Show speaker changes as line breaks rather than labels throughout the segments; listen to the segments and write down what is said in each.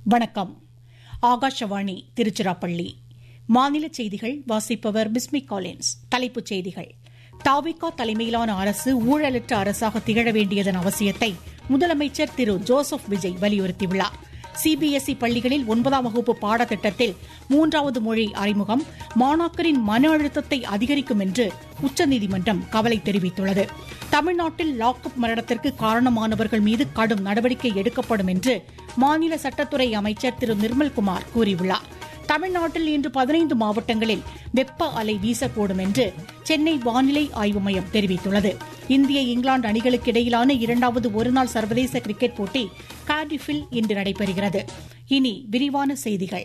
வணக்கம் ஆகாஷவாணி திருச்சிராப்பள்ளி மாநில செய்திகள் வாசிப்பவர் பிஸ்மி காலின்ஸ் தலைப்புச் செய்திகள் தாவிகா தலைமையிலான அரசு ஊழலற்ற அரசாக திகழ வேண்டியதன் அவசியத்தை முதலமைச்சர் திரு ஜோசப் விஜய் வலியுறுத்தியுள்ளார் சிபிஎஸ்இ பள்ளிகளில் ஒன்பதாம் வகுப்பு பாடத்திட்டத்தில் மூன்றாவது மொழி அறிமுகம் மாணாக்கரின் மன அழுத்தத்தை அதிகரிக்கும் என்று உச்சநீதிமன்றம் கவலை தெரிவித்துள்ளது தமிழ்நாட்டில் லாக்அப் மரணத்திற்கு காரணமானவர்கள் மீது கடும் நடவடிக்கை எடுக்கப்படும் என்று மாநில சட்டத்துறை அமைச்சர் திரு நிர்மல்குமார் கூறியுள்ளார் தமிழ்நாட்டில் இன்று பதினைந்து மாவட்டங்களில் வெப்ப அலை வீசக்கூடும் என்று சென்னை வானிலை ஆய்வு மையம் தெரிவித்துள்ளது இந்திய இங்கிலாந்து அணிகளுக்கு இடையிலான இரண்டாவது ஒருநாள் சர்வதேச கிரிக்கெட் போட்டி கார்டிஃபில் இன்று நடைபெறுகிறது இனி விரிவான செய்திகள்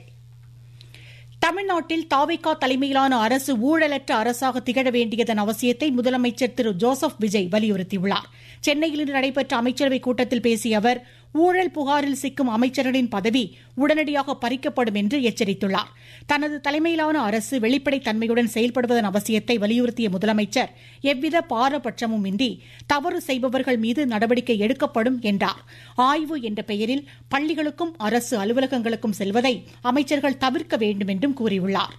தமிழ்நாட்டில் தாவைக்கா தலைமையிலான அரசு ஊழலற்ற அரசாக திகழ வேண்டியதன் அவசியத்தை முதலமைச்சர் திரு ஜோசப் விஜய் வலியுறுத்தியுள்ளார் சென்னையில் இன்று நடைபெற்ற அமைச்சரவைக் கூட்டத்தில் பேசிய அவர் ஊழல் புகாரில் சிக்கும் அமைச்சர்களின் பதவி உடனடியாக பறிக்கப்படும் என்று எச்சரித்துள்ளார் தனது தலைமையிலான அரசு வெளிப்படைத் தன்மையுடன் செயல்படுவதன் அவசியத்தை வலியுறுத்திய முதலமைச்சர் எவ்வித பாரபட்சமும் இன்றி தவறு செய்பவர்கள் மீது நடவடிக்கை எடுக்கப்படும் என்றார் ஆய்வு என்ற பெயரில் பள்ளிகளுக்கும் அரசு அலுவலகங்களுக்கும் செல்வதை அமைச்சர்கள் தவிர்க்க வேண்டும் என்றும் கூறியுள்ளார்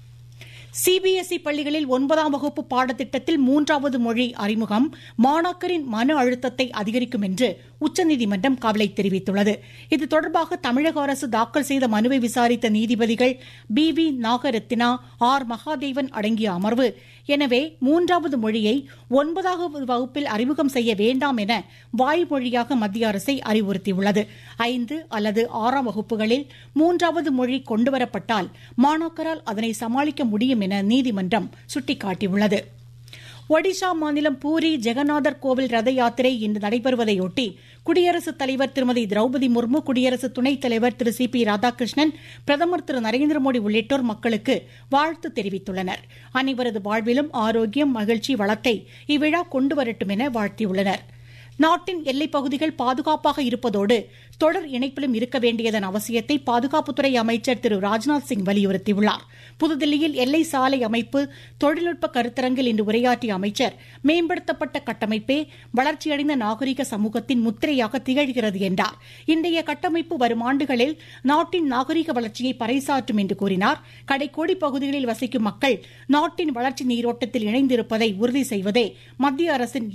சிபிஎஸ்இ பள்ளிகளில் ஒன்பதாம் வகுப்பு பாடத்திட்டத்தில் மூன்றாவது மொழி அறிமுகம் மாணாக்கரின் மன அழுத்தத்தை அதிகரிக்கும் என்று உச்சநீதிமன்றம் கவலை தெரிவித்துள்ளது இது தொடர்பாக தமிழக அரசு தாக்கல் செய்த மனுவை விசாரித்த நீதிபதிகள் B V Nagarathna R Mahadevan அடங்கிய அமர்வு எனவே மூன்றாவது மொழியை ஒன்பதாவது வகுப்பில் அறிமுகம் செய்ய வேண்டாம் என வாய்மொழியாக மத்திய அரசை அறிவுறுத்தியுள்ளது ஐந்து அல்லது ஆறாம் வகுப்புகளில் மூன்றாவது மொழி கொண்டுவரப்பட்டால் மாணாக்கரால் அதனை சமாளிக்க முடியும் என நீதிமன்றம் சுட்டிக்காட்டியுள்ளது ஒடிஷா மாநிலம் பூரி ஜெகநாதர் கோவில் ரத யாத்திரை இன்று நடைபெறுவதையொட்டி குடியரசுத் தலைவர் திருமதி திரௌபதி முர்மு குடியரசு துணைத் தலைவர் திரு சி பி ராதாகிருஷ்ணன் பிரதமர் திரு நரேந்திர மோடி உள்ளிட்டோர் மக்களுக்கு வாழ்த்து தெரிவித்துள்ளனர் அனைவரது வாழ்விலும் ஆரோக்கியம் மகிழ்ச்சி வளத்தை இவ்விழா கொண்டுவரட்டும் என வாழ்த்தியுள்ளனா் நாட்டின் எல்லைப் பகுதிகள் பாதுகாப்பாக இருப்பதோடு தொடர் இணைப்பிலும் இருக்க வேண்டியதன் அவசியத்தை பாதுகாப்புத்துறை அமைச்சர் திரு ராஜ்நாத் சிங் வலியுறுத்தியுள்ளார் புதுதில்லியில் எல்லை சாலை அமைப்பு தொழில்நுட்ப கருத்தரங்கில் இன்று உரையாற்றிய அமைச்சர் மேம்படுத்தப்பட்ட கட்டமைப்பே வளர்ச்சியடைந்த நாகரிக சமூகத்தின் முத்திரையாக திகழ்கிறது என்றார் இன்றைய கட்டமைப்பு வரும் ஆண்டுகளில் நாட்டின் நாகரிக வளர்ச்சியை பறைசாற்றும் என்று கூறினார் கடைக்கோடி பகுதிகளில் வசிக்கும் மக்கள் நாட்டின் வளர்ச்சி நீரோட்டத்தில் இணைந்திருப்பதை உறுதி செய்வதே மத்திய அரசின்